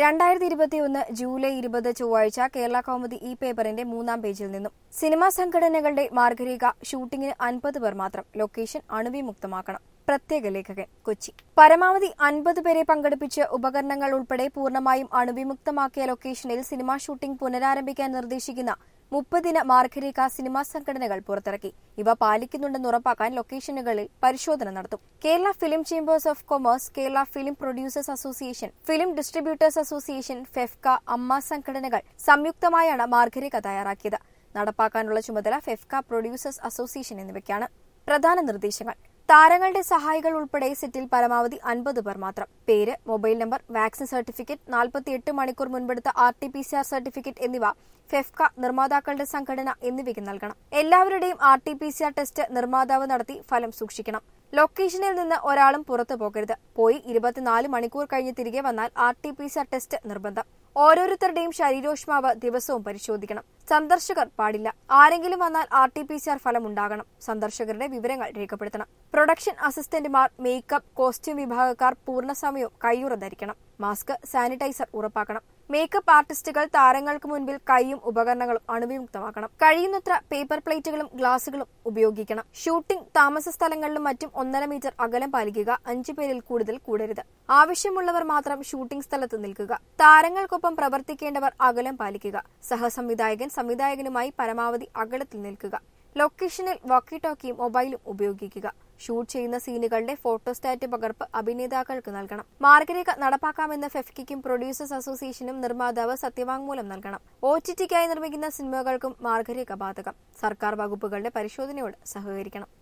രണ്ടായിരത്തി ഇരുപത്തിയൊന്ന് ജൂലൈ ഇരുപത് ചൊവ്വാഴ്ച കേരള കൗമുദി ഈ പേപ്പറിന്റെ മൂന്നാം പേജിൽ നിന്നും സിനിമാ സംഘടനകളുടെ മാർഗരേഖ ഷൂട്ടിംഗിന് അൻപത് പേർ മാത്രം ലൊക്കേഷൻ അണുവിമുക്തമാക്കണം പ്രത്യേക ലേഖകൻ കൊച്ചി പരമാവധി അൻപത് പേരെ പങ്കെടുപ്പിച്ച് ഉപകരണങ്ങൾ ഉൾപ്പെടെ പൂർണ്ണമായും അണുവിമുക്തമാക്കിയ ലൊക്കേഷനിൽ സിനിമാ ഷൂട്ടിംഗ് പുനരാരംഭിക്കാൻ നിർദ്ദേശിക്കുന്ന മുപ്പതിന് മാർഗരേഖ സിനിമാ സംഘടനകൾ പുറത്തിറക്കി ഇവ പാലിക്കുന്നുണ്ടെന്ന് ഉറപ്പാക്കാൻ ലൊക്കേഷനുകളിൽ പരിശോധന നടത്തും Kerala film chambers of commerce Kerala film producers association film distributors association FEFKA AMMA സംഘടനകൾ സംയുക്തമായാണ് മാർഗരേഖ തയ്യാറാക്കിയത് നടപ്പാക്കാനുള്ള ചുമതല ഫെഫ്ക പ്രൊഡ്യൂസേഴ്സ് അസോസിയേഷൻ എന്നിവയ്ക്കാണ് പ്രധാന നിർദ്ദേശങ്ങൾ താരങ്ങളുടെ സഹായികൾ ഉൾപ്പെടെ സെറ്റിൽ പരമാവധി അൻപത് പേർ മാത്രം പേര് മൊബൈൽ നമ്പർ വാക്സിൻ സർട്ടിഫിക്കറ്റ് നാൽപ്പത്തിയെട്ട് മണിക്കൂർ മുൻപെടുത്ത R T P C R certificate എന്നിവ ഫെഫ്ക നിർമ്മാതാക്കളുടെ സംഘടന എന്നിവയ്ക്ക് നൽകണം എല്ലാവരുടെയും R T P C R test നിർമ്മാതാവ് നടത്തി ഫലം സൂക്ഷിക്കണം ലൊക്കേഷനിൽ നിന്ന് ഒരാളും പുറത്തു പോകരുത് പോയി ഇരുപത്തിനാല് മണിക്കൂർ കഴിഞ്ഞ് തിരികെ വന്നാൽ R T P C R test നിർബന്ധം ഓരോരുത്തരുടെയും ശരീരോഷ്മാവ് ദിവസവും പരിശോധിക്കണം സന്ദർശകർ പാടില്ല ആരെങ്കിലും വന്നാൽ R T P C R ഫലം ഉണ്ടാകണം സന്ദർശകരുടെ വിവരങ്ങൾ രേഖപ്പെടുത്തണം പ്രൊഡക്ഷൻ അസിസ്റ്റന്റുമാർ മേക്കപ്പ് കോസ്റ്റ്യൂം വിഭാഗക്കാർ പൂർണ്ണസമയവും കയ്യുറ ധരിക്കണം മാസ്ക് സാനിറ്റൈസർ ഉറപ്പാക്കണം മേക്കപ്പ് ആർട്ടിസ്റ്റുകൾ താരങ്ങൾക്ക് മുൻപിൽ കൈയും ഉപകരണങ്ങളും അണുവിമുക്തമാക്കണം കഴിയുന്നത്ര പേപ്പർ പ്ലേറ്റുകളും ഗ്ലാസുകളും ഉപയോഗിക്കണം ഷൂട്ടിംഗ് താമസ സ്ഥലങ്ങളിലും മറ്റും ഒന്നര മീറ്റർ അകലം പാലിക്കുക അഞ്ചു പേരിൽ കൂടുതൽ കൂടരുത് ആവശ്യമുള്ളവർ മാത്രം ഷൂട്ടിംഗ് സ്ഥലത്ത് നിൽക്കുക താരങ്ങൾക്കൊപ്പം പ്രവർത്തിക്കേണ്ടവർ അകലം പാലിക്കുക സഹസംവിധായകൻ സംവിധായകനുമായി പരമാവധി അകലത്തിൽ നിൽക്കുക ലൊക്കേഷനിൽ വോക്കി ടോക്കിയും മൊബൈലും ഉപയോഗിക്കുക ഷൂട്ട് ചെയ്യുന്ന സീനുകളുടെ ഫോട്ടോസ്റ്റാറ്റ് പകർപ്പ് അഭിനേതാക്കൾക്ക് നൽകണം മാർഗരേഖ നടപ്പാക്കാമെന്ന ഫെഫ്കിക്കും പ്രൊഡ്യൂസേഴ്സ് അസോസിയേഷനും നിർമ്മാതാവ് സത്യവാങ്മൂലം നൽകണം ഒ ടി ടിക്കായി നിർമ്മിക്കുന്ന സിനിമകൾക്കും മാർഗരേഖ ബാധകം സർക്കാർ വകുപ്പുകളുടെ പരിശോധനയോട് സഹകരിക്കണം